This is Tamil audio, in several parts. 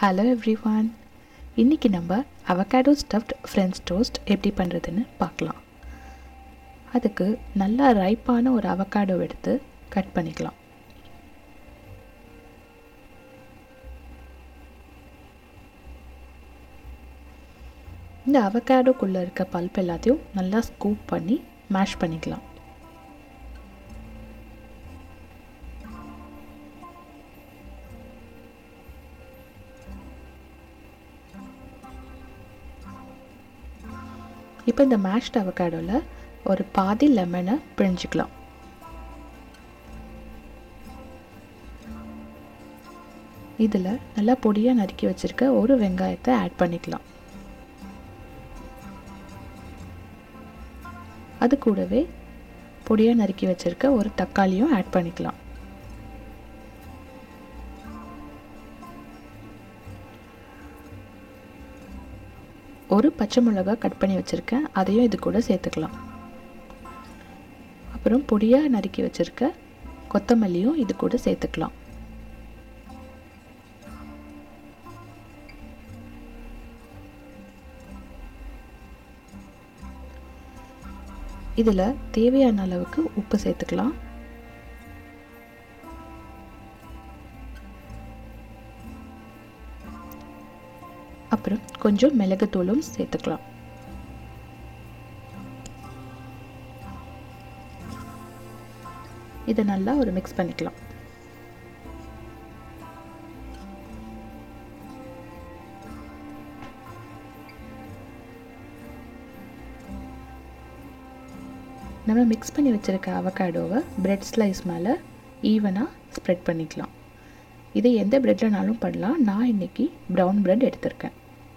ஹலோ எவ்ரிவான் இன்றைக்கி நம்ம அவகேடோ ஸ்டஃப்ட் ஃப்ரெஞ்ச் டோஸ்ட் எப்படி பண்ணுறதுன்னு பார்க்கலாம் அதுக்கு நல்லா ரைப்பான ஒரு அவகேடோ எடுத்து கட் பண்ணிக்கலாம் இந்த அவகேடோக்குள்ளே இருக்க பல்ப் எல்லாத்தையும் நல்லா ஸ்கூப் பண்ணி மேஷ் பண்ணிக்கலாம் இப்போ இந்த மேஷ்ட் அவகேடோவில் ஒரு பாதி லெமனை பிழிஞ்சிக்கலாம் இதில் நல்லா பொடியாக நறுக்கி வச்சுருக்க ஒரு வெங்காயத்தை ஆட் பண்ணிக்கலாம் அது கூடவே பொடியாக நறுக்கி வச்சுருக்க ஒரு தக்காளியும் ஆட் பண்ணிக்கலாம் ஒரு பச்சை மிளகா கட் பண்ணி வச்சுருக்கேன் அதையும் இது கூட சேர்த்துக்கலாம் அப்புறம் பொடியாக நறுக்கி வச்சுருக்க கொத்தமல்லியும் இது கூட சேர்த்துக்கலாம் இதில் தேவையான அளவுக்கு உப்பு சேர்த்துக்கலாம் அப்புறம் கொஞ்சம் மிளகுத்தூளும் சேர்த்துக்கலாம் இதை நல்லா ஒரு மிக்ஸ் பண்ணிக்கலாம் நம்ம மிக்ஸ் பண்ணி வச்சுருக்க அவகாடோவை பிரெட் ஸ்லைஸ் மேலே ஈவனாக ஸ்ப்ரெட் பண்ணிக்கலாம் இதை எந்த ப்ரெட்லனாலும் பண்ணலாம் நான் இன்றைக்கி ப்ரௌன் ப்ரெட் எடுத்திருக்கேன்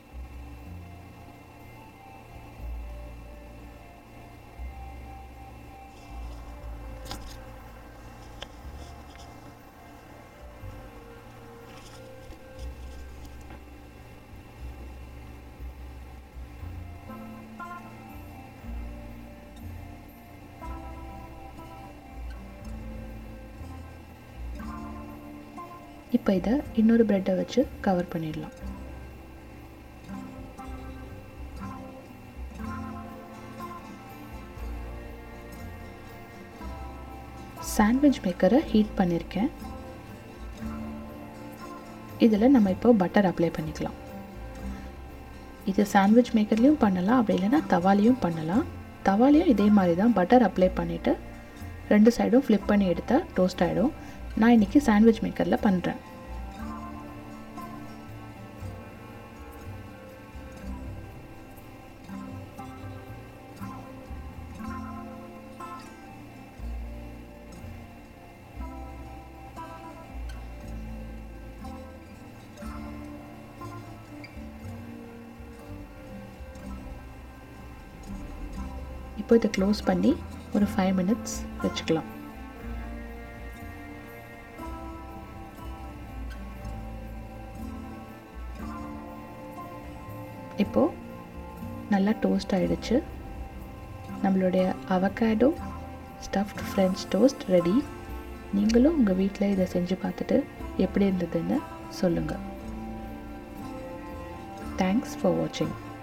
இப்போ இதை இன்னொரு ப்ரெட்டை வச்சு கவர் பண்ணிடலாம் சாண்ட்விச் மேக்கரை ஹீட் பண்ணியிருக்கேன் இதில் நம்ம இப்போ பட்டர் அப்ளை பண்ணிக்கலாம் இது சாண்ட்விச் மேக்கர்லேயும் பண்ணலாம் அப்படி இல்லைன்னா தவாலையும் பண்ணலாம் தவாலையும் இதே மாதிரி தான் பட்டர் அப்ளை பண்ணிவிட்டு ரெண்டு சைடும் ஃப்ளிப் பண்ணி எடுத்தால் டோஸ்ட் ஆகிடும் நான் இன்றைக்கி சாண்ட்விச் மேக்கரில் பண்ணுறேன் இப்போ இதை க்ளோஸ் பண்ணி ஒரு ஃபைவ் மினிட்ஸ் வச்சுக்கலாம் இப்போது நல்லா டோஸ்ட் ஆகிடுச்சு நம்மளுடைய avocado stuffed French toast ready நீங்களும் உங்கள் வீட்டில் இதை செஞ்சு பார்த்துட்டு எப்படி இருந்ததுன்னு சொல்லுங்கள் தேங்க்ஸ் ஃபார் வாட்சிங்